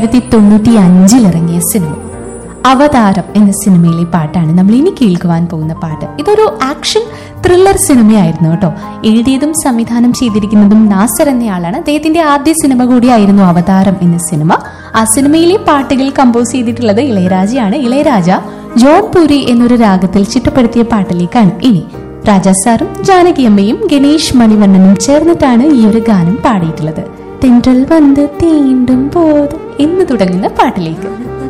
ആയിരത്തി തൊണ്ണൂറ്റി അഞ്ചിൽ ഇറങ്ങിയ സിനിമ അവതാരം എന്ന സിനിമയിലെ പാട്ടാണ് നമ്മൾ ഇനി കേൾക്കുവാൻ പോകുന്ന പാട്ട് ഇതൊരു ആക്ഷൻ ത്രില്ലർ സിനിമയായിരുന്നു കേട്ടോ എഴുതിയതും സംവിധാനം ചെയ്തിരിക്കുന്നതും നാസർ എന്നയാളാണ് അദ്ദേഹത്തിന്റെ ആദ്യ സിനിമ കൂടിയായിരുന്നു അവതാരം എന്ന സിനിമ ആ സിനിമയിലെ പാട്ടുകൾ കമ്പോസ് ചെയ്തിട്ടുള്ളത് ഇളയരാജയാണ് ഇളയരാജ ജോൺ പൂരി എന്നൊരു രാഗത്തിൽ ചിട്ടപ്പെടുത്തിയ പാട്ടിലേക്കാണ് ഇനി രാജാ സാറും ജാനകിയമ്മയും ഗണേഷ് മണിവണ്ണനും ചേർന്നിട്ടാണ് ഈ ഒരു ഗാനം പാടിയിട്ടുള്ളത് തെன்றൽ വന്ന് തീണ്ടും പോത് എന്ന് തുടങ്ങുന്ന പാട്ടിലേക്ക്